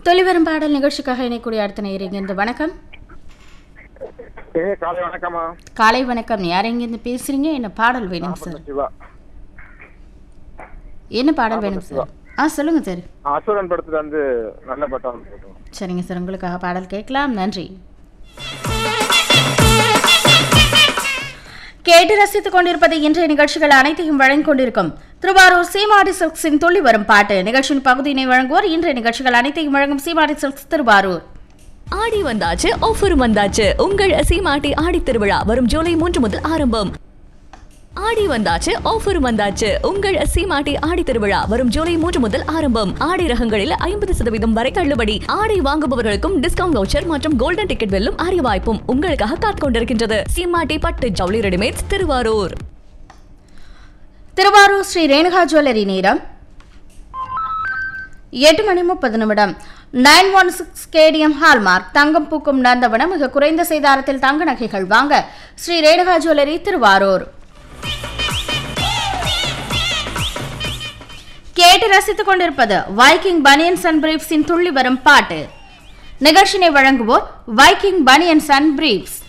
தொழிவரும் பாடல் நிகழ்ச்சிக்காக இணைக்கூடிய அடுத்த நேயர் இங்கிருந்து வணக்கம் ஏ காலை வணக்கம்மா காலை வணக்கம் யார் எங்கேருந்து பேசுறீங்க என்ன பாடல் வேணும் சார் சிவா என்ன பாடல் வேணும் சார் ஆ சொல்லுங்க சார் அசுரன் படத்துல வந்து நல்ல பட்டம் போட்டோம் சரிங்க சார் உங்களுக்காக பாடல் கேட்கலாம் நன்றி கேட்டு ரசித்துக் கொண்டிருப்பது இன்றைய நிகழ்ச்சிகள் அனைத்தையும் வழங்கிக் கொண்டிருக்கும் திருவாரூர் சீமாடி சில்க்ஸின் துள்ளி வரும் பாட்டு நிகழ்ச்சியின் பகுதியினை வழங்குவோர் இன்றைய நிகழ்ச்சிகள் அனைத்தையும் வழங்கும் சீமாடி சில்க்ஸ் திருவாரூர் ஆடி வந்தாச்சு ஆஃபரும் வந்தாச்சு உங்கள் சீமாட்டி ஆடி திருவிழா வரும் ஜூலை மூன்று முதல் ஆரம்பம் ஆடி வந்தாச்சு ஆஃபரும் வந்தாச்சு உங்கள் சீமாட்டி ஆடி திருவிழா வரும் ஜூலை மூன்று முதல் ஆரம்பம் ஆடை ரகங்களில் ஐம்பது சதவீதம் வரை தள்ளுபடி ஆடை வாங்குபவர்களுக்கும் டிஸ்கவுண்ட் வவுச்சர் மற்றும் கோல்டன் டிக்கெட் வெல்லும் அரிய வாய்ப்பும் உங்களுக்காக காத்துக் கொண்டிருக்கின்றது சீமாட்டி பட்டு ஜவுளி ரெடிமேட்ஸ் திருவாரூர் திருவாரூர் ஸ்ரீ ரேணுகா ஜுவல்லரி நேரம் எட்டு மணி முப்பது நிமிடம் nine one six KDM hallmark தங்கம் பூக்கும் நந்தவனம் மிக குறைந்த செய்தாரத்தில் தங்க நகைகள் வாங்க ஸ்ரீ ரேணுகா ஜுவல்லரி திருவாரூர் கேட்டு ரசித்துக் கொண்டிருப்பது வைக்கிங் பனியன்ஸ் அண்ட் பிரீப்ஸின் துள்ளி வரும் பாட்டு நிகழ்ச்சினை வழங்குவோர் வைக்கிங் பனியன்ஸ் அண்ட் பிரீப்ஸ்